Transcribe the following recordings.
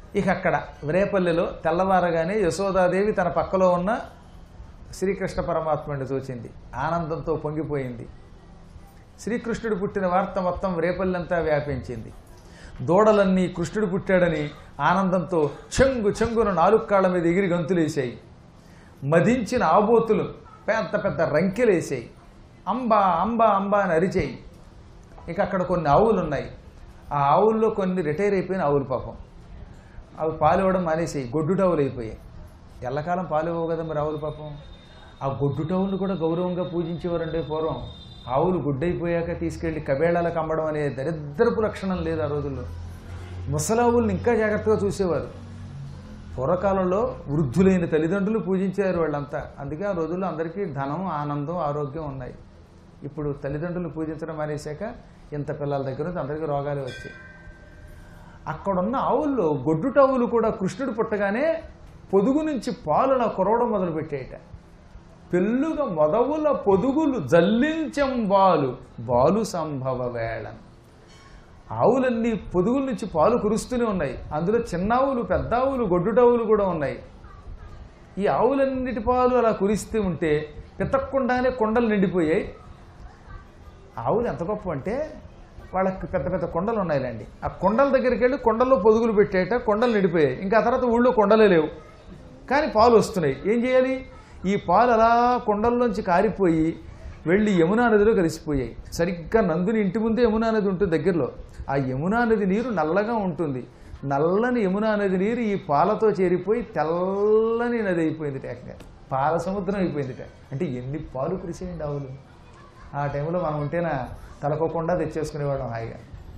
ఇక అక్కడ రేపల్లెలో తెల్లవారగానే యశోదాదేవి తన పక్కలో ఉన్న శ్రీకృష్ణ పరమాత్మని చూచింది ఆనందంతో పొంగిపోయింది శ్రీకృష్ణుడు పుట్టిన వార్త మొత్తం రేపల్లంతా వ్యాపించింది దూడలన్నీ కృష్ణుడు పుట్టాడని ఆనందంతో చెంగు చెంగున నాలుగు కాళ్ళ మీద ఎగిరి గంతులేసాయి మదించిన ఆబోతులు పెద్ద పెద్ద రంకెలేసాయి అంబా అంబా అంబా అని అరిచాయి ఇక అక్కడ కొన్ని ఆవులు ఉన్నాయి ఆ ఆవుల్లో కొన్ని రిటైర్ అయిపోయిన ఆవులు పాపం అవి పాలు ఇవ్వడం మానేసాయి గొడ్డుటావులు అయిపోయాయి ఎల్లకాలం పాలు ఇవ్వవు కదా మరి ఆవులు పాపం ఆ గొడ్డుటావులను కూడా గౌరవంగా పూజించేవారండి పూర్వం ఆవులు గుడ్డైపోయాక తీసుకెళ్లి కబేళాలకు అమ్మడం అనే దరిద్రపు లక్షణం లేదు ఆ రోజుల్లో ముసలావుల్ని ఇంకా జాగ్రత్తగా చూసేవారు పూర్వకాలంలో వృద్ధులైన తల్లిదండ్రులు పూజించారు వాళ్ళంతా అందుకే ఆ రోజుల్లో అందరికీ ధనం ఆనందం ఆరోగ్యం ఉన్నాయి ఇప్పుడు తల్లిదండ్రులు పూజించడం మానేశాక ఇంత పిల్లల దగ్గర నుంచి అందరికీ రోగాలు వచ్చాయి అక్కడున్న ఆవుల్లో గొడ్డుటావులు కూడా కృష్ణుడు పుట్టగానే పొదుగు నుంచి పాలు అలా కురవడం మొదలుపెట్టాయట పెళ్ళుగా మొదవుల పొదుగులు జల్లించం బాలు బాలు సంభవ వేళం ఆవులన్నీ పొదుగుల నుంచి పాలు కురుస్తూనే ఉన్నాయి అందులో చిన్న ఆవులు పెద్ద ఆవులు గొడ్డుటావులు కూడా ఉన్నాయి ఈ ఆవులన్నిటి పాలు అలా కురిస్తూ ఉంటే పితక్కుండానే కొండలు నిండిపోయాయి ఆవులు ఎంత గొప్ప అంటే వాళ్ళకి పెద్ద పెద్ద కొండలు ఉన్నాయిలేండి ఆ కొండల దగ్గరికి వెళ్ళి కొండల్లో పొదుగులు పెట్టేట కొండలు నిండిపోయాయి ఇంకా ఆ తర్వాత ఊళ్ళో కొండలే లేవు కానీ పాలు వస్తున్నాయి ఏం చేయాలి ఈ పాలు అలా కొండల్లోంచి కారిపోయి వెళ్ళి యమునా నదిలో కలిసిపోయాయి సరిగ్గా నందుని ఇంటి ముందే యమునా నది ఉంటుంది దగ్గరలో ఆ యమునా నది నీరు నల్లగా ఉంటుంది నల్లని యమునా నది నీరు ఈ పాలతో చేరిపోయి తెల్లని నది అయిపోయింది ఏకంగా పాల సముద్రం అయిపోయిందిట అంటే ఎన్ని పాలు కురిసేయండి ఆవులు ఆ టైంలో మనం ఉంటేనా తలకోకుండా తెచ్చేసుకునేవాళ్ళం హాయిగా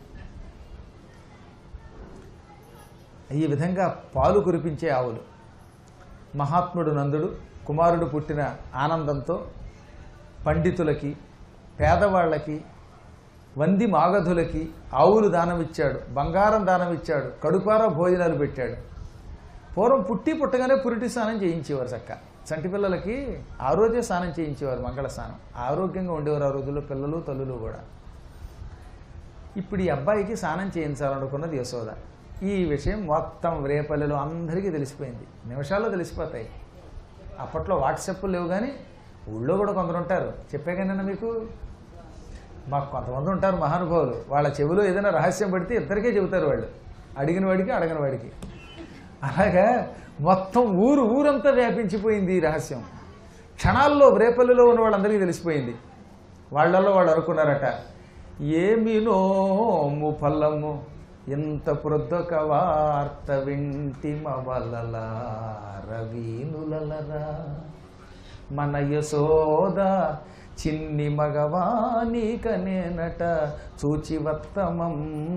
ఈ విధంగా పాలు కురిపించే ఆవులు మహాత్ముడు నందుడు కుమారుడు పుట్టిన ఆనందంతో పండితులకి పేదవాళ్ళకి వంది మాగధులకి ఆవులు దానమిచ్చాడు బంగారం దానమిచ్చాడు కడుపార భోజనాలు పెట్టాడు పూర్వం పుట్టి పుట్టగానే పురిటి స్నానం చేయించేవారు చక్క చంటి పిల్లలకి ఆ రోజే స్నానం చేయించేవారు మంగళ స్నానం ఆరోగ్యంగా ఉండేవారు ఆ రోజుల్లో పిల్లలు తల్లులు కూడా ఇప్పుడు ఈ అబ్బాయికి స్నానం చేయించాలనుకున్నది యశోద ఈ విషయం మొత్తం రేపల్లెలో అందరికీ తెలిసిపోయింది నిమిషాల్లో తెలిసిపోతాయి అప్పట్లో వాట్సాప్ లేవు కానీ ఊళ్ళో కూడా కొందరు ఉంటారు చెప్పాగానన్నా మీకు మాకు కొంతమంది ఉంటారు మహానుభావులు వాళ్ళ చెవిలో ఏదైనా రహస్యం పడితే ఇద్దరికే చెబుతారు వాళ్ళు అడిగిన వాడికి అడగని వాడికి అలాగా మొత్తం ఊరు ఊరంతా వ్యాపించిపోయింది ఈ రహస్యం క్షణాల్లో రేపల్లిలో ఉన్న వాళ్ళందరికీ తెలిసిపోయింది వాళ్ళల్లో వాళ్ళు అనుకున్నారట ఏమి నోము ఫలము ఎంత ప్రొద్దొక వార్త వింటి మవలలా రవీనులలరా మన యశోద చిన్ని మగవానికనేనట చూచి వత్తమం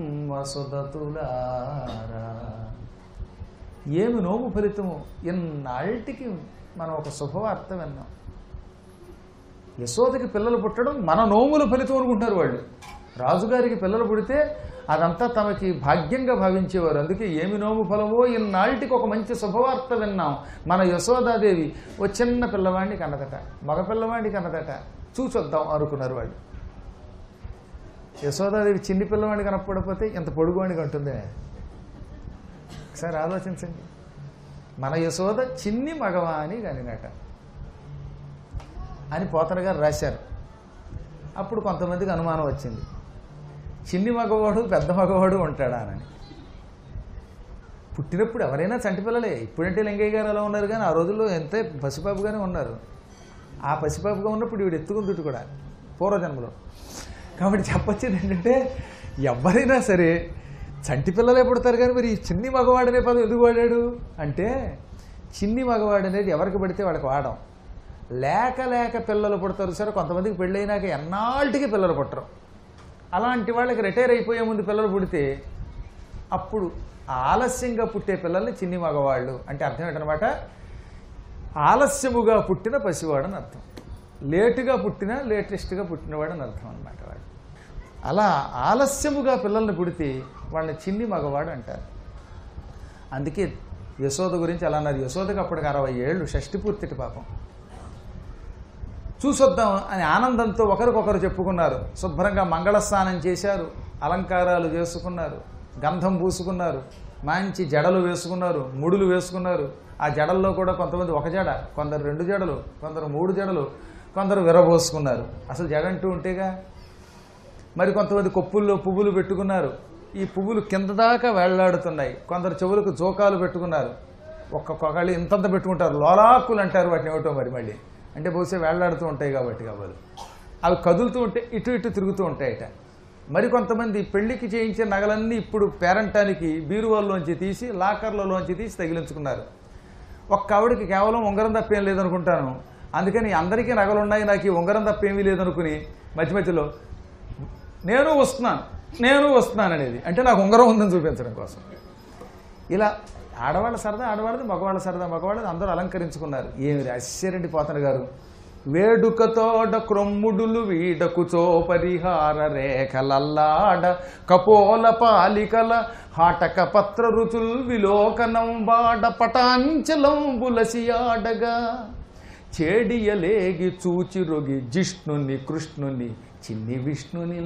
వసుదతులారా ఏమి నోము ఫలితము ఎన్నాళ్ళకి మనం ఒక శుభవార్త విన్నాం యశోదకి పిల్లలు పుట్టడం మన నోముల ఫలితం అనుకుంటారు వాళ్ళు రాజుగారికి పిల్లలు పుడితే అదంతా తమకి భాగ్యంగా భావించేవారు అందుకే ఏమి నోము ఫలమో ఇన్నాళ్ళకి ఒక మంచి శుభవార్త విన్నాం మన యశోదాదేవి ఓ చిన్న పిల్లవాడిని కన్నదట మగ పిల్లవాడిని కన్నదట చూసొద్దాం అనుకున్నారు వాళ్ళు యశోదాదేవి చిన్ని పిల్లవాడిని కనపడకపోతే ఎంత పొడుగువాడిని కంటుందే ఒకసారి ఆలోచించండి మన యశోద చిన్ని మగవాని కనినట అని పోతన గారు రాశారు అప్పుడు కొంతమందికి అనుమానం వచ్చింది చిన్ని మగవాడు పెద్ద మగవాడు ఉంటాడా అని పుట్టినప్పుడు ఎవరైనా చంటి పిల్లలే ఇప్పుడంటే లింగయ్య గారు అలా ఉన్నారు కానీ ఆ రోజుల్లో ఎంతే పసిపాపుగానే ఉన్నారు ఆ పసిపాపుగా ఉన్నప్పుడు వీడు ఎత్తుకుందుటి కూడా పూర్వజన్మలో కాబట్టి చెప్పొచ్చేది ఏంటంటే ఎవరైనా సరే చంటి పిల్లలే పుడతారు కానీ మరి ఈ చిన్ని మగవాడు అనే పదం ఎందుకు వాడాడు అంటే చిన్ని మగవాడు అనేది ఎవరికి పడితే వాళ్ళకి వాడడం లేక లేక పిల్లలు పుడతారు సరే కొంతమందికి పెళ్ళైనాక ఎన్నాళ్ళకి పిల్లలు పుట్టరు అలాంటి వాళ్ళకి రిటైర్ అయిపోయే ముందు పిల్లలు పుడితే అప్పుడు ఆలస్యంగా పుట్టే పిల్లల్ని చిన్ని మగవాళ్ళు అంటే అర్థం ఏంటనమాట ఆలస్యముగా పుట్టిన పసివాడు అని అర్థం లేటుగా పుట్టిన లేటెస్ట్గా పుట్టినవాడు అని అర్థం అనమాట వాడు అలా ఆలస్యముగా పిల్లల్ని పుడితే వాళ్ళని చిన్ని మగవాడు అంటారు అందుకే యశోద గురించి అలా అన్నారు యశోదకి అప్పటికి అరవై ఏళ్ళు షష్టి పూర్తిటి పాపం చూసొద్దాం అని ఆనందంతో ఒకరికొకరు చెప్పుకున్నారు శుభ్రంగా మంగళస్నానం చేశారు అలంకారాలు చేసుకున్నారు గంధం పూసుకున్నారు మంచి జడలు వేసుకున్నారు ముడులు వేసుకున్నారు ఆ జడల్లో కూడా కొంతమంది ఒక జడ కొందరు రెండు జడలు కొందరు మూడు జడలు కొందరు విరబోసుకున్నారు అసలు జడ అంటూ ఉంటేగా మరి కొంతమంది కొప్పుల్లో పువ్వులు పెట్టుకున్నారు ఈ పువ్వులు కింద దాకా వేళ్లాడుతున్నాయి కొందరు చెవులకు జోకాలు పెట్టుకున్నారు ఒక్కొక్కళ్ళు ఇంతంత పెట్టుకుంటారు లోలాకులు అంటారు వాటిని ఏమిటో మరి మళ్ళీ అంటే బహుశా వేళ్లాడుతూ ఉంటాయి కాబట్టి కాబట్టి అవి కదులుతూ ఉంటే ఇటు ఇటు తిరుగుతూ ఉంటాయట మరి కొంతమంది పెళ్లికి చేయించిన నగలన్నీ ఇప్పుడు పేరంటానికి బీరువాల్లోంచి తీసి లాకర్లలోంచి తీసి తగిలించుకున్నారు ఒక్క ఆవిడకి కేవలం ఉంగరం తప్ప ఏం లేదనుకుంటాను అందుకని అందరికీ నగలు ఉన్నాయి నాకు ఈ ఉంగరం తప్ప ఏమీ లేదనుకుని మధ్య మధ్యలో నేను వస్తున్నాను నేను వస్తున్నాను అనేది అంటే నాకు ఉంగరం ఉందని చూపించడం కోసం ఇలా ఆడవాళ్ళ సరదా ఆడవాళ్ళది మగవాళ్ళ సరదా మగవాళ్ళది అందరూ అలంకరించుకున్నారు ఏమి ఆశ్చర్యండి పోతన గారు వేడుకతోడ క్రొమ్ముడులు వీడకుచో పరిహార రేఖలల్లాడ కపోల పాలికల హాటక పత్ర రుచుల్ విలోకనం బాడ పటాంచలం బులసియాడగా చేడియలేగి చూచి రొగి జిష్ణుని కృష్ణుని చిన్ని విష్ణుని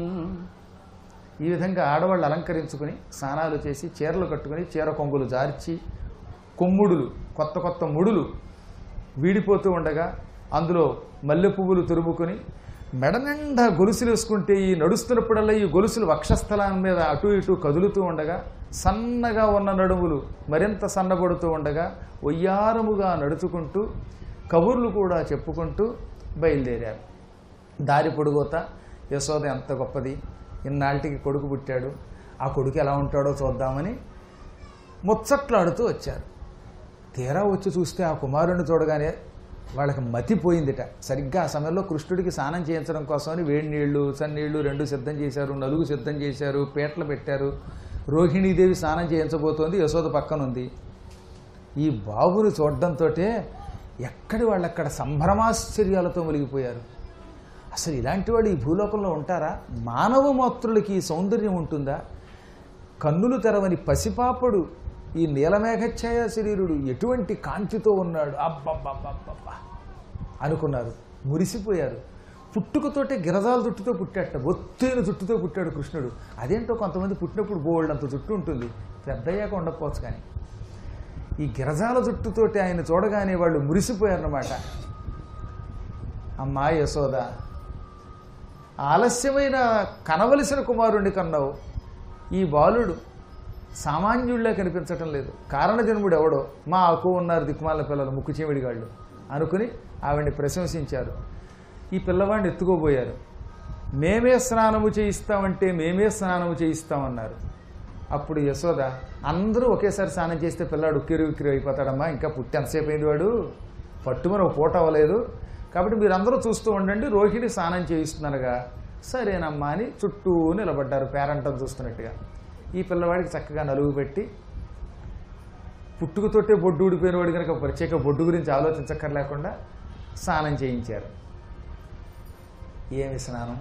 ఈ విధంగా ఆడవాళ్ళు అలంకరించుకుని స్నానాలు చేసి చీరలు కట్టుకుని చీర కొంగులు జార్చి కొమ్ముడులు కొత్త కొత్త ముడులు వీడిపోతూ ఉండగా అందులో మల్లె పువ్వులు తురుముకొని మెడ నిండా గొలుసులు వేసుకుంటే ఈ నడుస్తున్నప్పుడల్లా ఈ గొలుసులు వక్షస్థలం మీద అటు ఇటు కదులుతూ ఉండగా సన్నగా ఉన్న నడుములు మరింత సన్నబడుతూ ఉండగా ఒయ్యారముగా నడుచుకుంటూ కబుర్లు కూడా చెప్పుకుంటూ బయలుదేరారు దారి పొడుగోత యశోద ఎంత గొప్పది ఇన్నాళ్ళకి కొడుకు పుట్టాడు ఆ కొడుకు ఎలా ఉంటాడో చూద్దామని ముచ్చట్లాడుతూ వచ్చారు తీరా వచ్చి చూస్తే ఆ కుమారుడిని చూడగానే వాళ్ళకి మతిపోయిందిట సరిగ్గా ఆ సమయంలో కృష్ణుడికి స్నానం చేయించడం కోసమని వేడి నీళ్లు సన్నీళ్లు రెండు సిద్ధం చేశారు నలుగు సిద్ధం చేశారు పీటలు పెట్టారు రోహిణీదేవి స్నానం చేయించబోతోంది యశోద పక్కనుంది ఈ బాబుని చూడడంతో ఎక్కడి వాళ్ళక్కడ సంభ్రమాశ్చర్యాలతో మునిగిపోయారు అసలు ఇలాంటి వాళ్ళు ఈ భూలోకంలో ఉంటారా మానవ మాతృలకి ఈ సౌందర్యం ఉంటుందా కన్నులు తెరవని పసిపాపడు ఈ నీలమేఘఛాయ శరీరుడు ఎటువంటి కాంతితో ఉన్నాడు అబ్బబ్బబ్బబ్బబ్బా అనుకున్నారు మురిసిపోయారు పుట్టుకతోటే గిరజాల జుట్టుతో పుట్టాట ఒత్తైన జుట్టుతో పుట్టాడు కృష్ణుడు అదేంటో కొంతమంది పుట్టినప్పుడు బోల్డంత జుట్టు ఉంటుంది పెద్దయ్యాక ఉండకపోవచ్చు కానీ ఈ గిరజాల జుట్టుతోటి ఆయన చూడగానే వాళ్ళు మురిసిపోయారన్నమాట అమ్మా యశోద ఆలస్యమైన కనవలసిన కుమారుణ్ణి కన్నావు ఈ బాలుడు సామాన్యుడిలా కనిపించటం లేదు కారణజన్ముడు ఎవడో మా అకు ఉన్నారు దిక్కుమాల పిల్లలు ముక్కు చీమిడిగాళ్ళు అనుకుని ఆవిడ్ని ప్రశంసించారు ఈ పిల్లవాడిని ఎత్తుకోబోయారు మేమే స్నానము చేయిస్తామంటే మేమే స్నానము చేయిస్తామన్నారు అప్పుడు యశోద అందరూ ఒకేసారి స్నానం చేస్తే పిల్లాడు ఉక్కిరి ఉక్కిరి అయిపోతాడమ్మా ఇంకా పుట్టి ఎంతసేపు అయింది వాడు పట్టుమని ఒక పూట అవ్వలేదు కాబట్టి మీరందరూ చూస్తూ ఉండండి రోహిణి స్నానం చేయిస్తున్నారుగా సరేనమ్మా అని చుట్టూ నిలబడ్డారు పేరంటం చూస్తున్నట్టుగా ఈ పిల్లవాడికి చక్కగా నలుగు పెట్టి పుట్టుకతోటే బొడ్డు ఊడిపోయిన వాడు కనుక ప్రత్యేక బొడ్డు గురించి ఆలోచించక్కర్లేకుండా స్నానం చేయించారు ఏమి స్నానం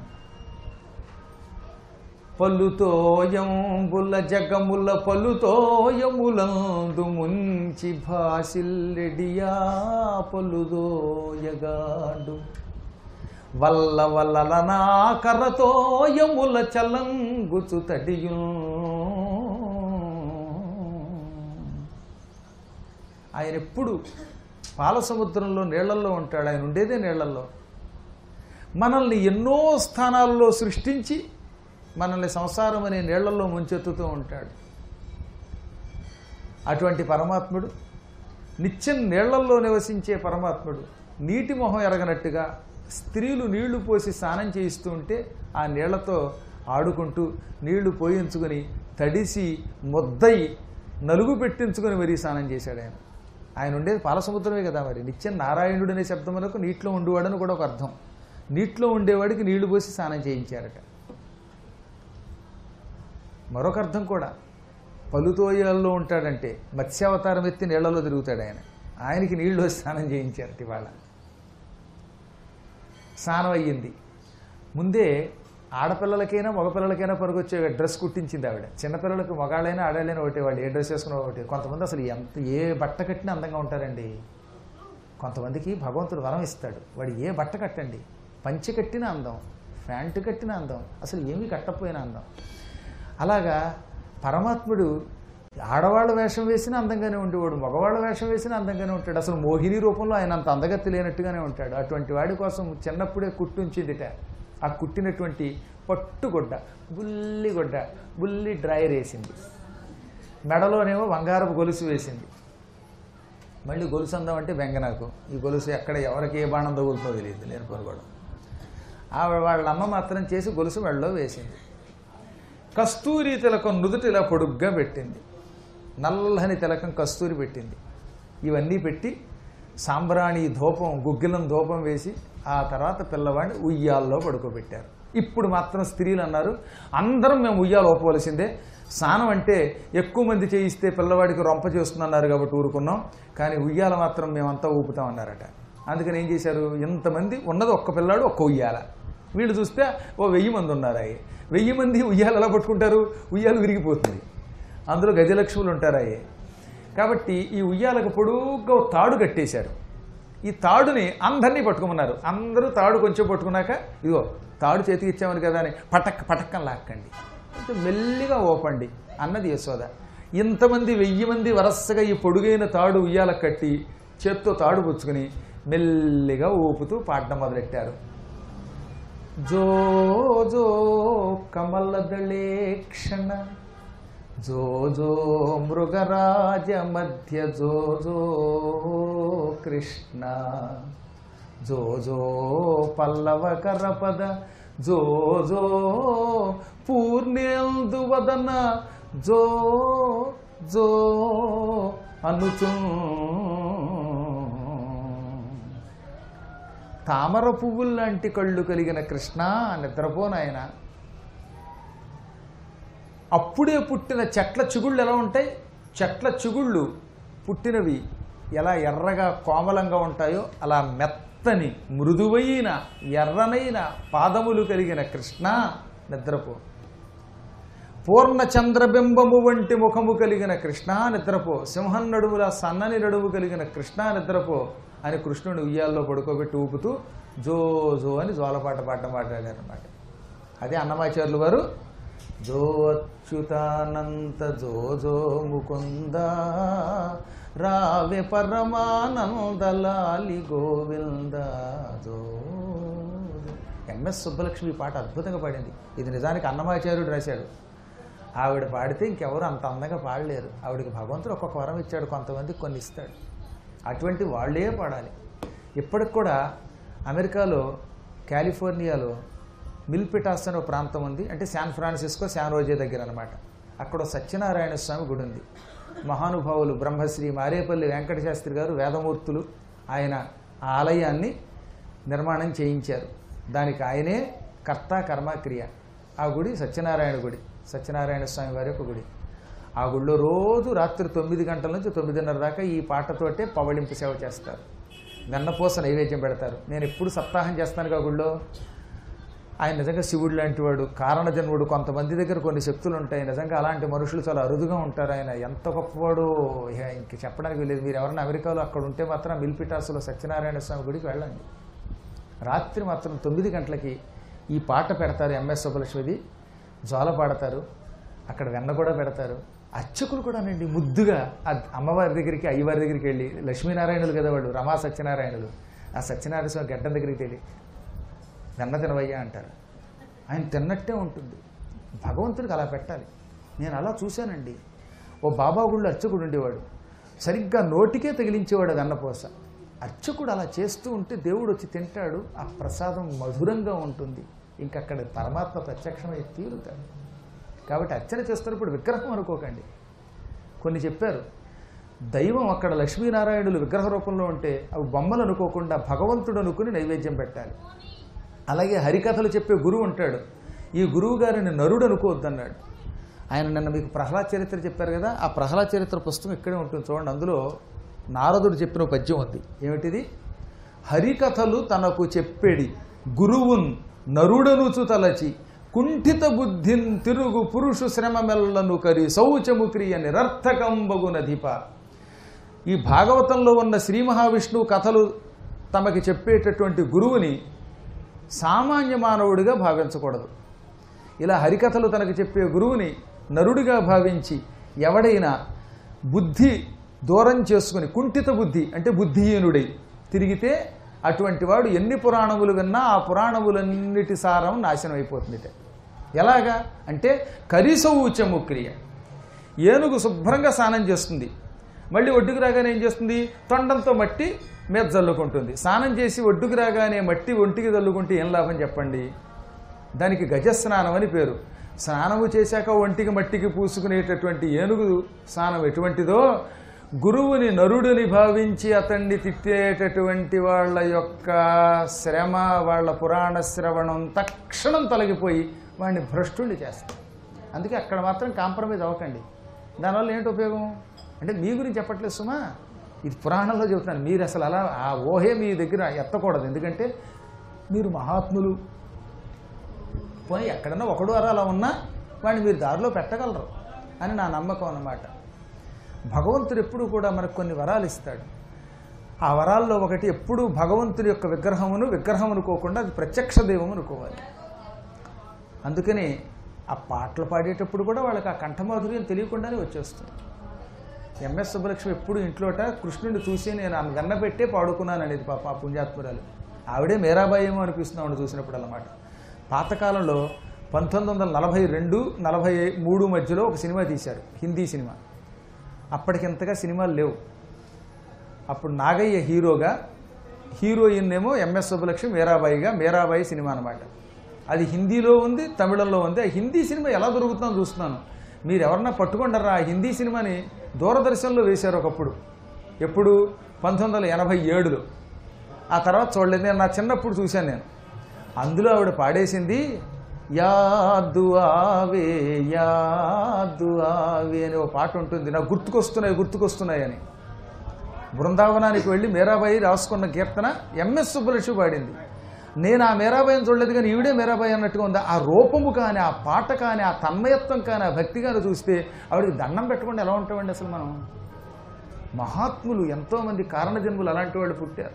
పల్లుతోయంబుల జగముల పల్లుతోయములందు ముంచి భాసిల్లెడియా పలుదోయగాడు వల్ల వల్లల నా కర్రతోయముల చలంగుచు తడియు ఆయన ఎప్పుడు పాల సముద్రంలో నీళ్లలో ఉంటాడు ఆయన ఉండేదే నీళ్లలో మనల్ని ఎన్నో స్థానాల్లో సృష్టించి మనల్ని సంసారం అనే నీళ్లలో ముంచెత్తుతూ ఉంటాడు అటువంటి పరమాత్ముడు నిత్యం నీళ్లల్లో నివసించే పరమాత్ముడు నీటి మొహం ఎరగనట్టుగా స్త్రీలు నీళ్లు పోసి స్నానం చేయిస్తూ ఉంటే ఆ నీళ్లతో ఆడుకుంటూ నీళ్లు పోయించుకొని తడిసి ముద్దయి నలుగు పెట్టించుకొని మరీ స్నానం చేశాడు ఆయన ఆయన ఉండేది పాలసముద్రమే కదా మరి నిత్యం నారాయణుడు అనే శబ్దములకు నీటిలో ఉండేవాడని కూడా ఒక అర్థం నీటిలో ఉండేవాడికి నీళ్లు పోసి స్నానం చేయించారట మరొక అర్థం కూడా పలుతోయల్లో ఉంటాడంటే మత్స్యావతారం ఎత్తి నీళ్లలో తిరుగుతాడు ఆయన ఆయనకి నీళ్లు వచ్చి స్నానం చేయించారట ఇవాళ స్నానం అయ్యింది ముందే ఆడపిల్లలకైనా మగపిల్లలకైనా పనికొచ్చే డ్రెస్ కుట్టించింది ఆవిడ చిన్నపిల్లలకు మగాళ్ళైనా ఆడాళ్ళైనా ఒకటే వాళ్ళు ఏ డ్రెస్ వేసుకున్న ఒకటి కొంతమంది అసలు ఎంత ఏ బట్ట కట్టినా అందంగా ఉంటారండి కొంతమందికి భగవంతుడు వరం ఇస్తాడు వాడు ఏ బట్ట కట్టండి పంచె కట్టిన అందం ప్యాంటు కట్టిన అందం అసలు ఏమీ కట్టకపోయిన అందం అలాగా పరమాత్ముడు ఆడవాళ్ళ వేషం వేసినా అందంగానే ఉండేవాడు మగవాళ్ళ వేషం వేసినా అందంగానే ఉంటాడు అసలు మోహిని రూపంలో ఆయన అంత అందగత్తి లేనట్టుగానే ఉంటాడు అటువంటి వాడి కోసం చిన్నప్పుడే కుట్టుంచిందిట ఆ కుట్టినటువంటి పట్టుగుడ్డ బుల్లి గుడ్డ బుల్లి డ్రైర్ వేసింది మెడలోనేమో బంగారపు గొలుసు వేసింది మళ్ళీ గొలుసు అందం అంటే బెంగ నాకు ఈ గొలుసు ఎక్కడ ఎవరికి ఏ బాణం తగులుతుందో తెలియదు లేని పని కూడా ఆవిడ వాళ్ళ అమ్మ మాత్రం చేసి గొలుసు మెడలో వేసింది కస్తూరి తిలకం నుదుట ఇలా పొడుగ్గా పెట్టింది నల్లని తిలకం కస్తూరి పెట్టింది ఇవన్నీ పెట్టి సాంబ్రాణి ధూపం గుగ్గిలం ధూపం వేసి ఆ తర్వాత పిల్లవాడిని ఉయ్యాల్లో పడుకోబెట్టారు ఇప్పుడు మాత్రం స్త్రీలు అన్నారు అందరం మేము ఉయ్యాలు ఒప్పవలసిందే స్నానం అంటే ఎక్కువ మంది చేయిస్తే పిల్లవాడికి రొంప చేస్తున్నారు కాబట్టి ఊరుకున్నాం కానీ ఉయ్యాల మాత్రం మేమంతా ఊపుతాం అన్నారట అందుకని ఏం చేశారు ఇంతమంది ఉన్నది ఒక్క పిల్లాడు ఒక్క ఉయ్యాల వీళ్ళు చూస్తే ఓ వెయ్యి మంది ఉన్నారు అయ్యి వెయ్యి మంది ఉయ్యాలు ఎలా పట్టుకుంటారు ఉయ్యాలు విరిగిపోతుంది అందులో గజలక్ష్ములు ఉంటారాయి కాబట్టి ఈ ఉయ్యాలకు పొడుగ్గా ఓ తాడు కట్టేశారు ఈ తాడుని అందరినీ పట్టుకోమన్నారు అందరూ తాడు కొంచెం పట్టుకున్నాక ఇదిగో తాడు చేతికి ఇచ్చామని కదా అని పటక్ పటక్కని లాక్కండి కొంచెం మెల్లిగా ఓపండి అన్నది యశోద ఇంతమంది వెయ్యి మంది వరసగా ఈ పొడుగైన తాడు ఉయ్యాల కట్టి చేత్తో తాడు పుచ్చుకుని మెల్లిగా ఊపుతూ పాడడం మొదలెట్టారు జో జో కమలదళే క్షణ జో జో మృగరాజ మధ్య జో జో కృష్ణ జో జో పల్లవ కరపద జో జో పూర్ణేందు వదన జో జో అనుచు తామర పువ్వుల్లాంటి కళ్ళు కలిగిన కృష్ణ నిద్రపోనాయన అప్పుడే పుట్టిన చెట్ల చిగుళ్ళు ఎలా ఉంటాయి చెట్ల చిగుళ్ళు పుట్టినవి ఎలా ఎర్రగా కోమలంగా ఉంటాయో అలా మెత్తని మృదువైన ఎర్రనైన పాదములు కలిగిన కృష్ణ నిద్రపో పూర్ణ చంద్రబింబము వంటి ముఖము కలిగిన కృష్ణ నిద్రపో సింహం నడుముల సన్నని నడుము కలిగిన కృష్ణ నిద్రపో అని కృష్ణుని ఉయ్యాల్లో పడుకోబెట్టి ఊపుతూ జో జో అని జోలపాట పాడడం మాట్లాడారన్నమాట అదే అన్నమాచార్యులు వారు జో అచ్యుతానంత జో జో ముకుంద రావే పరమానందలాలి గోవింద జో ఎంఎస్ సుబ్బలక్ష్మి ఈ పాట అద్భుతంగా పాడింది ఇది నిజానికి అన్నమాచార్యుడు రాశాడు ఆవిడ పాడితే ఇంకెవరు అంత అందంగా పాడలేరు ఆవిడకి భగవంతుడు ఒక్కొక్క వరం ఇచ్చాడు కొంతమందికి కొన్ని ఇస్తాడు అటువంటి వాళ్ళే పాడాలి ఇప్పటికి కూడా అమెరికాలో కాలిఫోర్నియాలో మిల్పిటాస్ అనే ఒక ప్రాంతం ఉంది అంటే శాన్ ఫ్రాన్సిస్కో శాన్ రోజే దగ్గర అనమాట అక్కడ ఓ సత్యనారాయణ స్వామి గుడి ఉంది మహానుభావులు బ్రహ్మశ్రీ మారేపల్లి వెంకట శాస్త్రి గారు వేదమూర్తులు ఆయన ఆ ఆలయాన్ని నిర్మాణం చేయించారు దానికి ఆయనే కర్త కర్మక్రియ ఆ గుడి సత్యనారాయణ గుడి సత్యనారాయణ స్వామి వారి యొక్క గుడి ఆ గుడిలో రోజు రాత్రి తొమ్మిది గంటల నుంచి తొమ్మిదిన్నర దాకా ఈ పాటతోటే పవళింపు సేవ చేస్తారు వెన్నపూస నైవేద్యం పెడతారు నేను ఎప్పుడు సప్తాహం చేస్తాను ఆ గుళ్ళో ఆయన నిజంగా శివుడు లాంటి వాడు కారణజన్ముడు కొంతమంది దగ్గర కొన్ని శక్తులు ఉంటాయి నిజంగా అలాంటి మనుషులు చాలా అరుదుగా ఉంటారు ఆయన ఎంత గొప్పవాడు ఇహ ఇంక చెప్పడానికి లేదు మీరు ఎవరైనా అమెరికాలో అక్కడ ఉంటే మాత్రం మిల్పిటాసులో సత్యనారాయణ స్వామి గుడికి వెళ్ళండి రాత్రి మాత్రం తొమ్మిది గంటలకి ఈ పాట పెడతారు ఎంఎస్ సుబ్బలక్ష్మిది జోల పాడతారు అక్కడ వెన్న కూడా పెడతారు అర్చకులు కూడానండి ముద్దుగా ఆ అమ్మవారి దగ్గరికి అయ్యవారి దగ్గరికి వెళ్ళి లక్ష్మీనారాయణులు కదా వాళ్ళు రమా సత్యనారాయణులు ఆ సత్యనారాయణ స్వామి గడ్డం దగ్గరికి వెళ్ళి వెన్న తినవయ్యా అంటారు ఆయన తిన్నట్టే ఉంటుంది భగవంతుడికి అలా పెట్టాలి నేను అలా చూశానండి ఓ బాబా గుళ్ళు అర్చకుడు ఉండేవాడు సరిగ్గా నోటికే తగిలించేవాడు వెన్నపోస అర్చకుడు అలా చేస్తూ ఉంటే దేవుడు వచ్చి తింటాడు ఆ ప్రసాదం మధురంగా ఉంటుంది ఇంకా అక్కడ పరమాత్మ ప్రత్యక్షమై తీరుతాడు కాబట్టి అర్చన చేస్తున్నప్పుడు విగ్రహం అనుకోకండి కొన్ని చెప్పారు దైవం అక్కడ లక్ష్మీనారాయణులు విగ్రహ రూపంలో ఉంటే అవి బొమ్మలు అనుకోకుండా భగవంతుడు అనుకుని నైవేద్యం పెట్టాలి అలాగే హరికథలు చెప్పే గురువు ఉంటాడు ఈ గురువు గారిని నరుడు అనుకోవద్దన్నాడు ఆయన నిన్న మీకు ప్రహ్లాద్ చరిత్ర చెప్పారు కదా ఆ ప్రహ్లాద్ చరిత్ర పుస్తకం ఇక్కడే ఉంటుంది చూడండి అందులో నారదుడు చెప్పిన ఒక పద్యం ఉంది ఏమిటిది హరికథలు తనకు చెప్పేడి గురువున్ నరుడనుచు తలచి కుంఠిత బుద్ధిన్ తిరుగు పురుషు శ్రమమెల్లను కరి శౌచము క్రియ నిరర్థకంబగునధిప ఈ భాగవతంలో ఉన్న శ్రీ మహావిష్ణువు కథలు తమకి చెప్పేటటువంటి గురువుని సామాన్య మానవుడిగా భావించకూడదు ఇలా హరికథలు తనకు చెప్పే గురువుని నరుడిగా భావించి ఎవడైనా బుద్ధి దూరం చేసుకుని కుంఠిత బుద్ధి అంటే బుద్ధిహీనుడై తిరిగితే అటువంటి వాడు ఎన్ని పురాణములు విన్నా ఆ పురాణములన్నిటి సారం నాశనం అయిపోతుంది ఎలాగా అంటే కరిసౌచము క్రియ ఏనుగు శుభ్రంగా స్నానం చేస్తుంది మళ్ళీ ఒడ్డుకు రాగానే ఏం చేస్తుంది తొండంతో మట్టి మీద జల్లుకుంటుంది స్నానం చేసి ఒడ్డుకు రాగానే మట్టి ఒంటికి జల్లుకుంటే ఏం లాభం చెప్పండి దానికి గజస్నానం అని పేరు స్నానము చేశాక ఒంటికి మట్టికి పూసుకునేటటువంటి ఏనుగు స్నానం ఎటువంటిదో గురువుని నరుడిని భావించి అతన్ని తిట్టేటటువంటి వాళ్ళ యొక్క శ్రమ వాళ్ళ పురాణ శ్రవణం తక్షణం తొలగిపోయి వాడిని భ్రష్టుణ్ణి చేస్తారు అందుకే అక్కడ మాత్రం కాంప్రమైజ్ అవ్వకండి దానివల్ల ఏంటి ఉపయోగం అంటే మీ గురించి చెప్పట్లేదు సుమా ఇది పురాణంలో చెబుతున్నాను మీరు అసలు అలా ఆ ఊహే మీ దగ్గర ఎత్తకూడదు ఎందుకంటే మీరు మహాత్ములు పోనీ ఎక్కడన్నా ఒకడు అరా అలా ఉన్నా వాడిని మీరు దారిలో పెట్టగలరు అని నా నమ్మకం అన్నమాట భగవంతుడు ఎప్పుడు కూడా మనకు కొన్ని వరాలు ఇస్తాడు ఆ వరాల్లో ఒకటి ఎప్పుడు భగవంతుడి యొక్క విగ్రహమును విగ్రహం అనుకోకుండా అది ప్రత్యక్ష దైవం అనుకోవాలి అందుకని ఆ పాటలు పాడేటప్పుడు కూడా వాళ్ళకి ఆ కంఠమాధుర్యం తెలియకుండానే వచ్చేస్తుంది ఎంఎస్ సుబ్బలక్ష్మి ఎప్పుడు ఇంట్లోట కృష్ణుడిని చూసి నేను ఆమె గన్న పెట్టే పాడుకున్నాను అనేది పాప ఆ పుణ్యాత్మురాలు ఆవిడే మేరాబాయి ఏమో అనిపిస్తుంది ఆవిడ చూసినప్పుడు అన్నమాట పాతకాలంలో పంతొమ్మిది వందల నలభై రెండు నలభై మూడు మధ్యలో ఒక సినిమా తీశారు హిందీ సినిమా అప్పటికింతగా సినిమాలు లేవు అప్పుడు నాగయ్య హీరోగా హీరోయిన్ ఏమో ఎంఎస్ సుబ్బలక్ష్మి మీరాబాయిగా మీరాబాయి సినిమా అనమాట అది హిందీలో ఉంది తమిళంలో ఉంది ఆ హిందీ సినిమా ఎలా దొరుకుతుందో చూస్తున్నాను మీరు ఎవరన్నా పట్టుకుంటారా ఆ హిందీ సినిమాని దూరదర్శన్లో వేశారు ఒకప్పుడు ఎప్పుడు పంతొమ్మిది వందల ఎనభై ఏడులో ఆ తర్వాత చూడలేదు నేను నా చిన్నప్పుడు చూశాను నేను అందులో ఆవిడ పాడేసింది యాదు ఆవే యాదు ఆవే అనే ఓ పాట ఉంటుంది నాకు గుర్తుకొస్తున్నాయి గుర్తుకొస్తున్నాయి అని బృందావనానికి వెళ్ళి మీరాబాయి రాసుకున్న కీర్తన ఎంఎస్ సుబ్బలక్ష్మి పాడింది నేను ఆ మీరాబాయిని చూడలేదు కానీ ఈవిడే మీరాబాయి అన్నట్టుగా ఉంది ఆ రూపము కానీ ఆ పాట కానీ ఆ తన్మయత్వం కానీ ఆ భక్తి కానీ చూస్తే ఆవిడకి దండం పెట్టకుండా ఎలా ఉంటామండి అసలు మనం మహాత్ములు ఎంతోమంది కారణజన్ములు అలాంటి వాళ్ళు పుట్టారు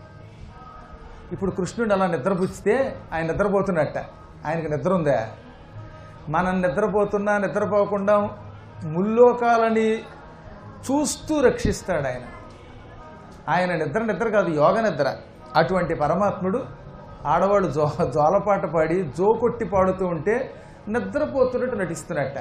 ఇప్పుడు కృష్ణుడు అలా నిద్రపుచ్చితే ఆయన నిద్రపోతున్నట్ట ఆయనకి నిద్ర ఉందా మనం నిద్రపోతున్నా నిద్రపోకుండా ముల్లోకాలని చూస్తూ రక్షిస్తాడు ఆయన ఆయన నిద్ర నిద్ర కాదు యోగ నిద్ర అటువంటి పరమాత్ముడు ఆడవాళ్ళు జో జోలపాట పాడి జోకొట్టి పాడుతూ ఉంటే నిద్రపోతున్నట్టు నటిస్తున్నట్ట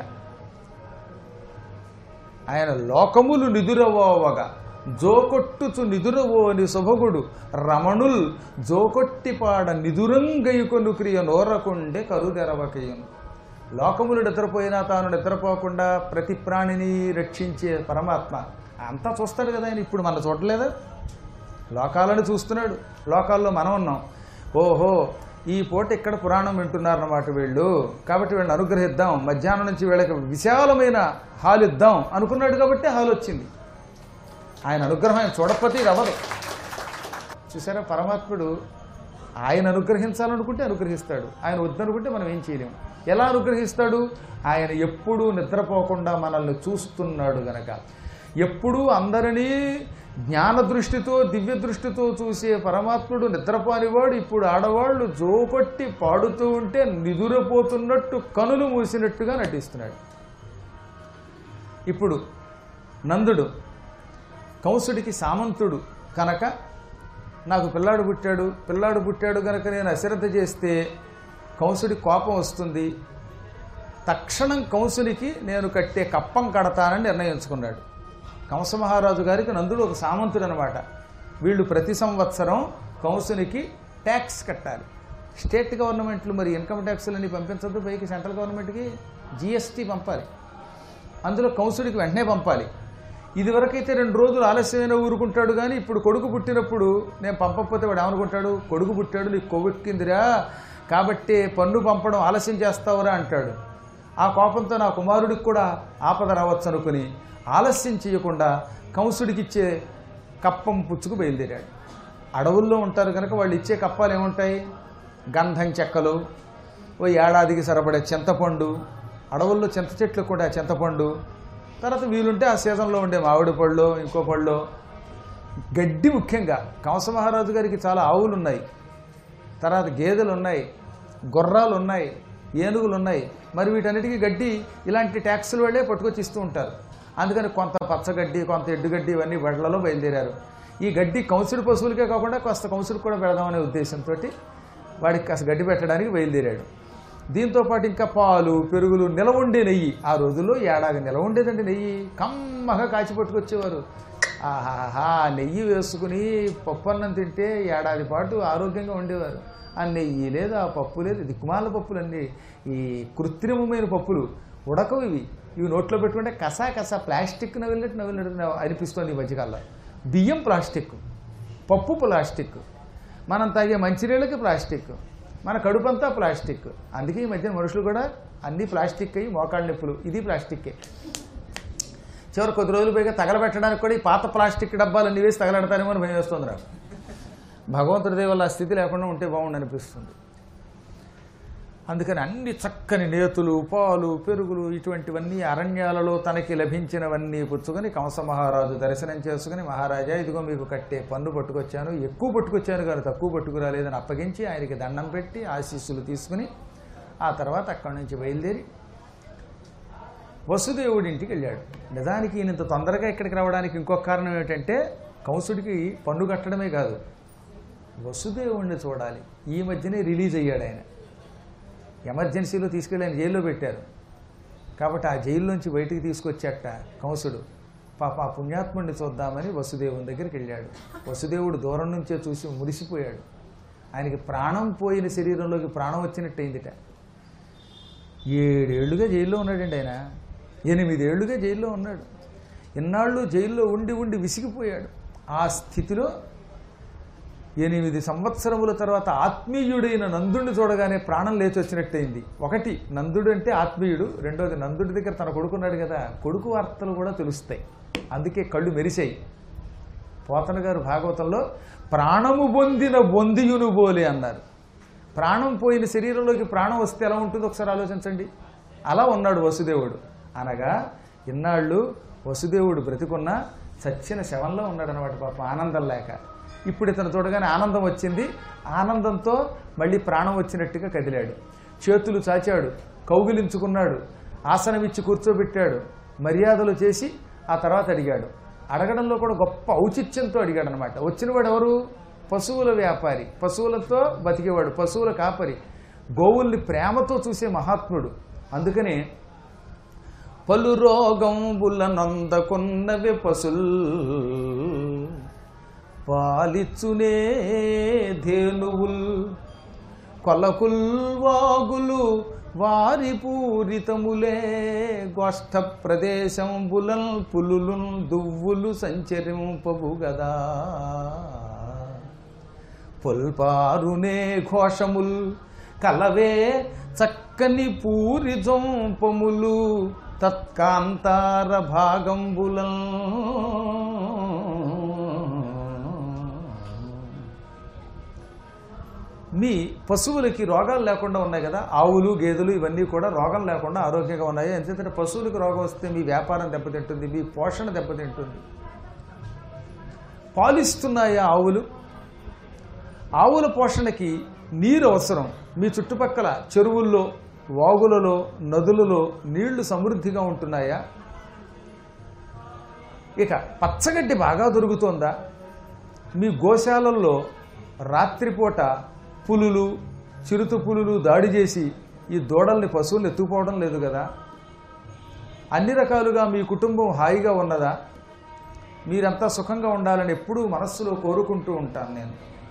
ఆయన లోకములు నిదురవోవగా జోకొట్టుచు నిదురవోని శుభగుడు రమణుల్ జోకొట్టి పాడ నిదురంగయుకొను క్రియ నోరకుండే కరుదెరవకయును లోకములు నిద్రపోయినా తాను నిద్రపోకుండా ప్రతి ప్రాణిని రక్షించే పరమాత్మ అంతా చూస్తాడు కదా ఆయన ఇప్పుడు మన చూడలేదా లోకాలను చూస్తున్నాడు లోకాల్లో మనం ఉన్నాం ఓహో ఈ పూట ఇక్కడ పురాణం వింటున్నారన్నమాట వీళ్ళు కాబట్టి వీళ్ళని అనుగ్రహిద్దాం మధ్యాహ్నం నుంచి వీళ్ళకి విశాలమైన హాల్ ఇద్దాం అనుకున్నాడు కాబట్టి హాల్ వచ్చింది ఆయన అనుగ్రహం ఆయన చూడకపోతే ఇది అవ్వదు చూసారా పరమాత్ముడు ఆయన అనుగ్రహించాలనుకుంటే అనుగ్రహిస్తాడు ఆయన వద్దనుకుంటే మనం ఏం చేయలేము ఎలా అనుగ్రహిస్తాడు ఆయన ఎప్పుడూ నిద్రపోకుండా మనల్ని చూస్తున్నాడు గనక ఎప్పుడూ అందరినీ జ్ఞాన దృష్టితో దివ్య దృష్టితో చూసే పరమాత్ముడు నిద్రపోనివాడు ఇప్పుడు ఆడవాళ్ళు జోకొట్టి పాడుతూ ఉంటే నిదురపోతున్నట్టు కనులు మూసినట్టుగా నటిస్తున్నాడు ఇప్పుడు నందుడు కంసుడికి సామంతుడు కనుక నాకు పిల్లాడు పుట్టాడు పిల్లాడు పుట్టాడు కనుక నేను అశ్రద్ధ చేస్తే కంసుడి కోపం వస్తుంది తక్షణం కంసునికి నేను కట్టే కప్పం కడతానని నిర్ణయించుకున్నాడు కంస మహారాజు గారికి నందుడు ఒక సామంతుడు అనమాట వీళ్ళు ప్రతి సంవత్సరం కంసునికి ట్యాక్స్ కట్టాలి స్టేట్ గవర్నమెంట్లు మరి ఇన్కమ్ ట్యాక్స్లన్నీ పంపించద్దు పైకి సెంట్రల్ గవర్నమెంట్కి జిఎస్టీ పంపాలి అందులో కంసుడికి వెంటనే పంపాలి ఇదివరకైతే రెండు రోజులు ఆలస్యమైన ఊరుకుంటాడు కానీ ఇప్పుడు కొడుకు పుట్టినప్పుడు నేను పంపకపోతే వాడు ఏమనుకుంటాడు కొడుకు పుట్టాడు నీకు కొవ్వెక్కిందిరా కాబట్టి పన్ను పంపడం ఆలస్యం చేస్తావురా అంటాడు ఆ కోపంతో నా కుమారుడికి కూడా ఆపద రావచ్చు అనుకుని ఆలస్యం చేయకుండా కంసుడికి ఇచ్చే కప్పం పుచ్చుకు బయలుదేరాడు అడవుల్లో ఉంటారు కనుక వాళ్ళు ఇచ్చే కప్పాలు ఏముంటాయి గంధం చెక్కలు ఓ ఏడాదికి సరిపడే చింతపండు అడవుల్లో చింత చెట్లు కూడా చింతపండు తర్వాత వీలుంటే ఆ సీజన్లో ఉండే మామిడి పళ్ళు ఇంకో పళ్ళు గడ్డి ముఖ్యంగా కంస మహారాజు గారికి చాలా ఆవులు ఉన్నాయి తర్వాత గేదెలు ఉన్నాయి గుర్రాలు ఉన్నాయి ఏనుగులు ఉన్నాయి మరి వీటన్నిటికీ గడ్డి ఇలాంటి ట్యాక్సుల వాళ్ళే పట్టుకొచ్చి ఇస్తూ ఉంటారు అందుకని కొంత పచ్చగడ్డి కొంత ఎడ్డుగడ్డి ఇవన్నీ బెడ్లలో బయలుదేరారు ఈ గడ్డి కంసుడు పశువులకే కాకుండా కాస్త కంసుడికి కూడా పెడదామనే ఉద్దేశంతో వాడికి కాస్త గడ్డి పెట్టడానికి బయలుదేరాడు దీంతో పాటు ఇంకా పాలు పెరుగులు నిలవ ఉండే నెయ్యి ఆ రోజుల్లో ఏడాది నిలవ ఉండేదండి నెయ్యి కమ్మగా కాచి పట్టుకొచ్చేవారు ఆహాహా నెయ్యి వేసుకుని పప్పు అన్నం తింటే ఏడాది పాటు ఆరోగ్యంగా ఉండేవారు ఆ నెయ్యి లేదు ఆ పప్పు లేదు దిక్కుమాల పప్పులన్నీ ఈ కృత్రిమమైన పప్పులు ఉడకవు ఇవి ఇవి నోట్లో పెట్టుకుంటే కసా కసా ప్లాస్టిక్ నవ్వినట్టు నవ్వినట్టు అనిపిస్తుంది ఈ మధ్యకాలంలో బియ్యం ప్లాస్టిక్ పప్పు ప్లాస్టిక్ మనం తాగే మంచినీళ్ళకి ప్లాస్టిక్ మన కడుపంతా ప్లాస్టిక్ అందుకే ఈ మధ్య మనుషులు కూడా అన్ని ప్లాస్టిక్ అయ్యి మోకాళ్ళ నొప్పులు ఇది ప్లాస్టిక్కే చివరి కొద్ది రోజులు పైగా తగలబెట్టడానికి కూడా ఈ పాత ప్లాస్టిక్ డబ్బాలు అన్ని వేసి తగలెడతానేమో అని భయం వేస్తుంది నాకు భగవంతుడి దేవల్ల ఆ స్థితి లేకుండా ఉంటే బాగుండు అనిపిస్తుంది అందుకని అన్ని చక్కని నేతులు పాలు పెరుగులు ఇటువంటివన్నీ అరణ్యాలలో తనకి లభించినవన్నీ పుచ్చుకొని కంస మహారాజు దర్శనం చేసుకుని మహారాజా ఇదిగో మీకు కట్టే పన్ను పట్టుకొచ్చాను ఎక్కువ పట్టుకొచ్చాను కానీ తక్కువ పట్టుకురాలేదని అప్పగించి ఆయనకి దండం పెట్టి ఆశీస్సులు తీసుకుని ఆ తర్వాత అక్కడి నుంచి బయలుదేరి వసుదేవుడి ఇంటికి వెళ్ళాడు నిజానికి ఈయన ఇంత తొందరగా ఇక్కడికి రావడానికి ఇంకొక కారణం ఏమిటంటే కంసుడికి పన్ను కట్టడమే కాదు వసుదేవుణ్ణి చూడాలి ఈ మధ్యనే రిలీజ్ అయ్యాడు ఆయన ఎమర్జెన్సీలో తీసుకెళ్ళి ఆయన జైల్లో పెట్టారు కాబట్టి ఆ జైల్లోంచి బయటికి తీసుకొచ్చాట కంసుడు పాప ఆ పుణ్యాత్ముడిని చూద్దామని వసుదేవుని దగ్గరికి వెళ్ళాడు వసుదేవుడు దూరం నుంచే చూసి మురిసిపోయాడు ఆయనకి ప్రాణం పోయిన శరీరంలోకి ప్రాణం వచ్చినట్టయిందిట ఏడేళ్లుగా జైల్లో ఉన్నాడండి ఆయన ఎనిమిదేళ్లుగా జైల్లో ఉన్నాడు ఇన్నాళ్ళు జైల్లో ఉండి ఉండి విసిగిపోయాడు ఆ స్థితిలో ఎనిమిది సంవత్సరముల తర్వాత ఆత్మీయుడైన నందుడిని చూడగానే ప్రాణం లేచి వచ్చినట్టయింది ఒకటి నందుడు అంటే ఆత్మీయుడు రెండోది నందుడి దగ్గర తన కొడుకున్నాడు కదా కొడుకు వార్తలు కూడా తెలుస్తాయి అందుకే కళ్ళు మెరిశాయి పోతన గారు భాగవతంలో ప్రాణము పొందిన బొందియును బోలే అన్నారు ప్రాణం పోయిన శరీరంలోకి ప్రాణం వస్తే ఎలా ఉంటుందో ఒకసారి ఆలోచించండి అలా ఉన్నాడు వసుదేవుడు అనగా ఇన్నాళ్ళు వసుదేవుడు బ్రతికున్నా చచ్చిన శవంలో ఉన్నాడు అనమాట పాప ఆనందం లేక ఇప్పుడు ఇతను చూడగానే ఆనందం వచ్చింది ఆనందంతో మళ్ళీ ప్రాణం వచ్చినట్టుగా కదిలాడు చేతులు చాచాడు కౌగిలించుకున్నాడు ఆసనం ఇచ్చి కూర్చోబెట్టాడు మర్యాదలు చేసి ఆ తర్వాత అడిగాడు అడగడంలో కూడా గొప్ప ఔచిత్యంతో అడిగాడు అనమాట వచ్చినవాడు ఎవరు పశువుల వ్యాపారి పశువులతో బతికేవాడు పశువుల కాపరి గోవుల్ని ప్రేమతో చూసే మహాత్ముడు అందుకనే పలు రోగంబుల నొందకున్నవి పశుల్ పాలిచ్చునే ధేనువుల్ కొలకుల్ వాగులు వారి పూరితములే గోష్ఠ ప్రదేశం బులల్ పులులున్ దువ్వులు సంచరింపబు గదా పొల్పారునే ఘోషముల్ కలవే చక్కని పూరి జొంపములు తత్కాంతార భాగంబులం మీ పశువులకి రోగాలు లేకుండా ఉన్నాయి కదా ఆవులు గేదెలు ఇవన్నీ కూడా రోగం లేకుండా ఆరోగ్యంగా ఉన్నాయి ఎందుకంటే పశువులకు రోగం వస్తే మీ వ్యాపారం దెబ్బతింటుంది మీ పోషణ దెబ్బతింటుంది పాలిస్తున్నాయా ఆవులు ఆవుల పోషణకి నీరు అవసరం మీ చుట్టుపక్కల చెరువుల్లో వాగులలో నదులలో నీళ్లు సమృద్ధిగా ఉంటున్నాయా ఇక పచ్చగడ్డి బాగా దొరుకుతోందా మీ గోశాలల్లో రాత్రిపూట పులులు చిరుత పులులు దాడి చేసి ఈ దూడల్ని పశువుల్ని ఎత్తుకుపోవడం లేదు కదా అన్ని రకాలుగా మీ కుటుంబం హాయిగా ఉన్నదా మీరంతా సుఖంగా ఉండాలని ఎప్పుడూ మనస్సులో కోరుకుంటూ ఉంటాను నేను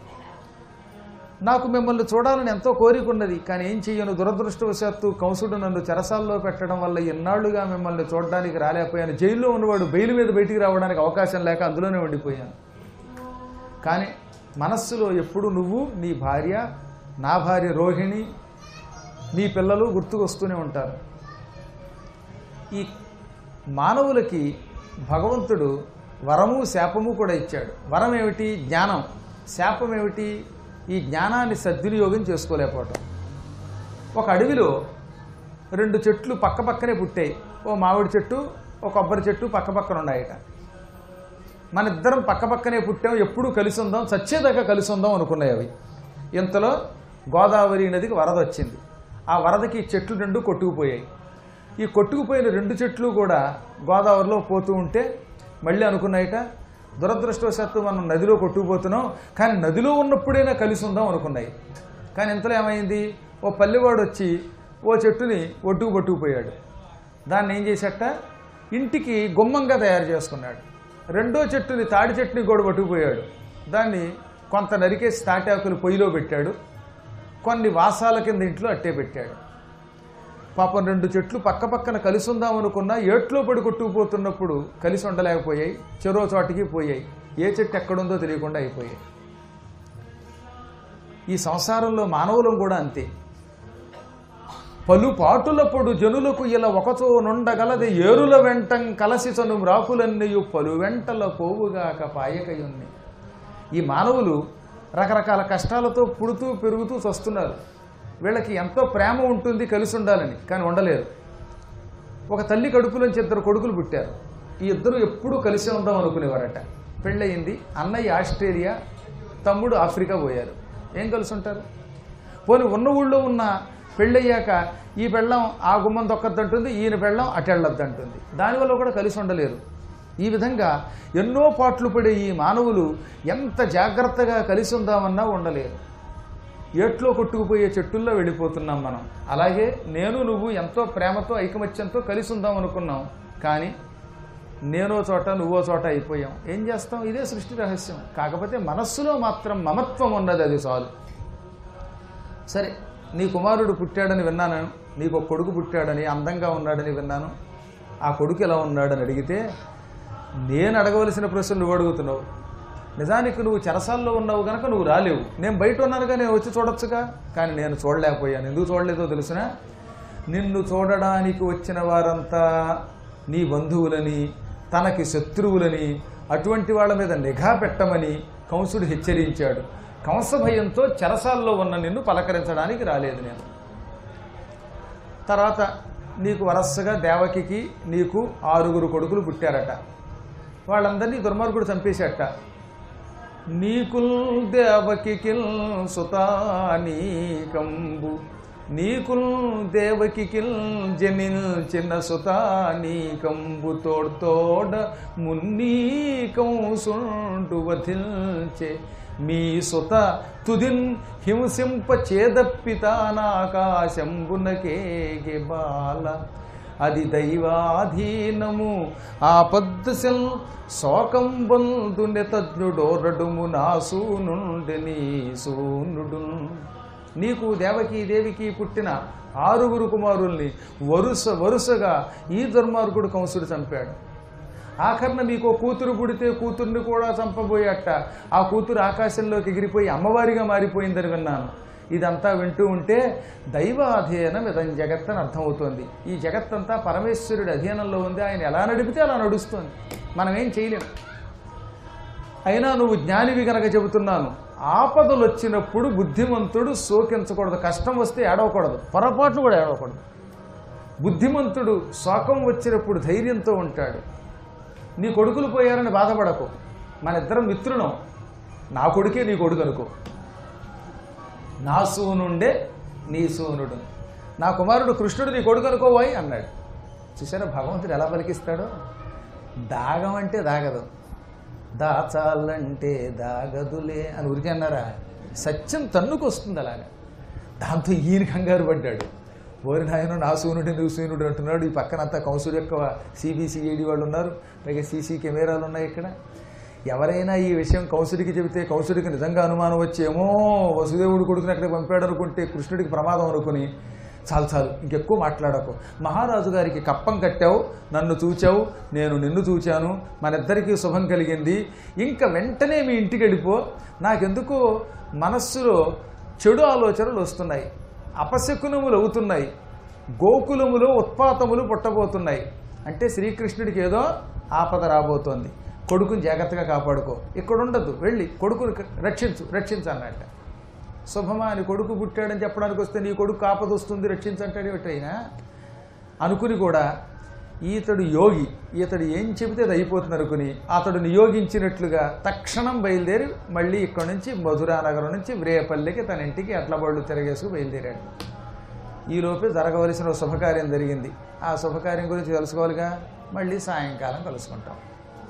నాకు మిమ్మల్ని చూడాలని ఎంతో కోరిక ఉన్నది కానీ ఏం చెయ్యను దురదృష్టవశాత్తు కంసుడు నన్ను చెరసాల్లో పెట్టడం వల్ల ఎన్నాళ్లుగా మిమ్మల్ని చూడడానికి రాలేకపోయాను జైల్లో ఉన్నవాడు బెయిల్ మీద బయటికి రావడానికి అవకాశం లేక అందులోనే ఉండిపోయాను కానీ మనస్సులో ఎప్పుడు నువ్వు నీ భార్య నా భార్య రోహిణి నీ పిల్లలు గుర్తుకొస్తూనే ఉంటారు ఈ మానవులకి భగవంతుడు వరము శాపము కూడా ఇచ్చాడు వరం ఏమిటి జ్ఞానం శాపం ఏమిటి ఈ జ్ఞానాన్ని సద్వినియోగం చేసుకోలేకపోవటం ఒక అడవిలో రెండు చెట్లు పక్క పక్కనే పుట్టాయి ఓ మామిడి చెట్టు ఒక కొబ్బరి చెట్టు పక్క పక్కన ఉన్నాయట మన ఇద్దరం పక్క పక్కనే పుట్టాం ఎప్పుడూ కలిసి ఉందాం చచ్చేదాకా కలిసి ఉందాం అనుకున్నాయి అవి ఇంతలో గోదావరి నదికి వరద వచ్చింది ఆ వరదకి చెట్లు రెండు కొట్టుకుపోయాయి ఈ కొట్టుకుపోయిన రెండు చెట్లు కూడా గోదావరిలో పోతూ ఉంటే మళ్ళీ అనుకున్నాయిట దురదృష్టవశాత్తు మనం నదిలో కొట్టుకుపోతున్నాం కానీ నదిలో ఉన్నప్పుడైనా కలిసి ఉందాం అనుకున్నాయి కానీ ఇంతలో ఏమైంది ఓ పల్లెవాడు వచ్చి ఓ చెట్టుని ఒడ్డుకు పట్టుకుపోయాడు దాన్ని ఏం చేసేట ఇంటికి గుమ్మంగా తయారు చేసుకున్నాడు రెండో చెట్టుని తాడి చెట్టుని కూడా పట్టుకుపోయాడు దాన్ని కొంత నరికేసి తాటాకులు పొయ్యిలో పెట్టాడు కొన్ని వాసాల కింద ఇంట్లో అట్టే పెట్టాడు పాపం రెండు చెట్లు పక్క పక్కన కలిసి ఉందాం అనుకున్నా ఏట్లో పడి కొట్టుకుపోతున్నప్పుడు కలిసి ఉండలేకపోయాయి చెరో చోటికి పోయాయి ఏ చెట్టు ఎక్కడుందో తెలియకుండా అయిపోయాయి ఈ సంసారంలో మానవులం కూడా అంతే పలు పాటులప్పుడు జనులకు ఇలా ఒకచో నుండగలది ఏరుల వెంటం కలసి చను రాకులన్నయు పలు వెంటల పోవుగాక పాయకయున్ని ఈ మానవులు రకరకాల కష్టాలతో పుడుతూ పెరుగుతూ వస్తున్నారు వీళ్ళకి ఎంతో ప్రేమ ఉంటుంది కలిసి ఉండాలని కానీ ఉండలేరు ఒక తల్లి కడుపులోంచి ఇద్దరు కొడుకులు పుట్టారు ఈ ఇద్దరు ఎప్పుడూ కలిసే ఉందాం అనుకునేవారట పెళ్ళయింది అన్నయ్య ఆస్ట్రేలియా తమ్ముడు ఆఫ్రికా పోయారు ఏం కలిసి ఉంటారు పోనీ ఉన్న ఊళ్ళో ఉన్న పెళ్ళయ్యాక ఈ పెళ్ళం ఆ గుమ్మం దొక్కద్దంటుంది ఈయన పెళ్ళం అటెళ్ళొద్దంటుంది దానివల్ల కూడా కలిసి ఉండలేరు ఈ విధంగా ఎన్నో పాట్లు పడే ఈ మానవులు ఎంత జాగ్రత్తగా కలిసి ఉందామన్నా ఉండలేరు ఏట్లో కొట్టుకుపోయే చెట్టుల్లో వెళ్ళిపోతున్నాం మనం అలాగే నేను నువ్వు ఎంతో ప్రేమతో ఐకమత్యంతో కలిసి ఉందాం అనుకున్నాం కానీ నేనో చోట నువ్వో చోట అయిపోయాం ఏం చేస్తాం ఇదే సృష్టి రహస్యం కాకపోతే మనస్సులో మాత్రం మమత్వం ఉన్నది అది చాలు సరే నీ కుమారుడు పుట్టాడని విన్నాను నీకు ఒక కొడుకు పుట్టాడని అందంగా ఉన్నాడని విన్నాను ఆ కొడుకు ఎలా ఉన్నాడని అడిగితే నేను అడగవలసిన ప్రశ్నలు నువ్వు అడుగుతున్నావు నిజానికి నువ్వు చెరసాల్లో ఉన్నావు గనక నువ్వు రాలేవు నేను బయట ఉన్నానుగా నేను వచ్చి చూడొచ్చుగా కానీ నేను చూడలేకపోయాను ఎందుకు చూడలేదో తెలిసిన నిన్ను చూడడానికి వచ్చిన వారంతా నీ బంధువులని తనకి శత్రువులని అటువంటి వాళ్ళ మీద నిఘా పెట్టమని కంసుడు హెచ్చరించాడు కంస భయంతో చెరసాల్లో ఉన్న నిన్ను పలకరించడానికి రాలేదు నేను తర్వాత నీకు వరసగా దేవకికి నీకు ఆరుగురు కొడుకులు పుట్టారట వాళ్ళందరినీ దుర్మార్గుడు చంపేశాట నీకుల్ దేవకికిల్ సుతానీకంబు నీకుల్ దేవకికిల్ జనిల్ చిన్న సుతానీకంబు తోడ్తోడ మున్నీకం సుండు వధిల్చే మీ సుత తుదిన్ హింసింప చేదప్పితానాకాశంబునకేగే బాల అది దైవాధీనము ఆపద్దశల్ శోకం బంధు నెతజ్ఞుడోరడుము నా సూనుండి నీ సూనుడు నీకు దేవకి దేవికి పుట్టిన ఆరుగురు కుమారుల్ని వరుస వరుసగా ఈ దుర్మార్గుడు కంసుడు చంపాడు ఆఖరణ మీకు ఓ కూతురు పుడితే కూతుర్ని కూడా చంపబోయాట ఆ కూతురు ఆకాశంలోకి ఎగిరిపోయి అమ్మవారిగా మారిపోయిందని విన్నాను ఇదంతా వింటూ ఉంటే దైవాధీనం ఇదం జగత్ అని అర్థమవుతోంది ఈ జగత్తంతా పరమేశ్వరుడి అధీనంలో ఉంది ఆయన ఎలా నడిపితే అలా నడుస్తుంది మనం ఏం చేయలేం అయినా నువ్వు జ్ఞానివి గనక చెబుతున్నాను ఆపదలు వచ్చినప్పుడు బుద్ధిమంతుడు శోకించకూడదు కష్టం వస్తే ఏడవకూడదు పొరపాట్లు కూడా ఏడవకూడదు బుద్ధిమంతుడు శోకం వచ్చినప్పుడు ధైర్యంతో ఉంటాడు నీ కొడుకులు పోయారని బాధపడకు మన ఇద్దరం మిత్రులం నా కొడుకే నీ కొడుకు అనుకో నా సూనుండే నీ సూనుడు నా కుమారుడు కృష్ణుడు నీ కొడుకు అనుకోవాయి అన్నాడు చూసారా భగవంతుడు ఎలా పలికిస్తాడో దాగం అంటే దాగదు దాచాలంటే దాగదులే అని ఉరికి అన్నారా సత్యం తన్నుకు వస్తుంది అలాగా దాంతో ఈయన కంగారు పడ్డాడు ఓరి నాయన నా సూనుడు నువ్వు సూనుడు అంటున్నాడు ఈ పక్కనంతా కంసుడు యొక్క సిబిసిఐడి వాళ్ళు ఉన్నారు పైగా సీసీ కెమెరాలు ఉన్నాయి ఇక్కడ ఎవరైనా ఈ విషయం కంసుడికి చెబితే కంసుడికి నిజంగా అనుమానం వచ్చేమో వసుదేవుడు కొడుకుని అక్కడ పంపాడు అనుకుంటే కృష్ణుడికి ప్రమాదం అనుకుని చాలు చాలు ఇంకెక్కువ మాట్లాడకు మహారాజు గారికి కప్పం కట్టావు నన్ను చూచావు నేను నిన్ను చూచాను మనిద్దరికీ శుభం కలిగింది ఇంకా వెంటనే మీ ఇంటికి వెళ్ళిపో నాకెందుకో మనస్సులో చెడు ఆలోచనలు వస్తున్నాయి అపశకునములు అవుతున్నాయి గోకులములో ఉత్పాతములు పుట్టబోతున్నాయి అంటే శ్రీకృష్ణుడికి ఏదో ఆపద రాబోతోంది కొడుకుని జాగ్రత్తగా కాపాడుకో ఇక్కడ ఉండద్దు వెళ్ళి కొడుకుని రక్షించు రక్షించు అన్నట్ట శుభమా అని కొడుకు పుట్టాడని చెప్పడానికి వస్తే నీ కొడుకు ఆపద వస్తుంది రక్షించంటాడు ఏమిటైనా అనుకుని కూడా ఈతడు యోగి ఈతడు ఏం చెబితే అది అయిపోతుంది అనుకుని అతడు నియోగించినట్లుగా తక్షణం బయలుదేరి మళ్ళీ ఇక్కడి నుంచి మధురా నగరం నుంచి వ్రేపల్లికి తన ఇంటికి అట్ల బళ్ళు తిరగేసుకు బయలుదేరాడు ఈలోపే జరగవలసిన ఒక శుభకార్యం జరిగింది ఆ శుభకార్యం గురించి తెలుసుకోవాలిగా మళ్ళీ సాయంకాలం కలుసుకుంటాం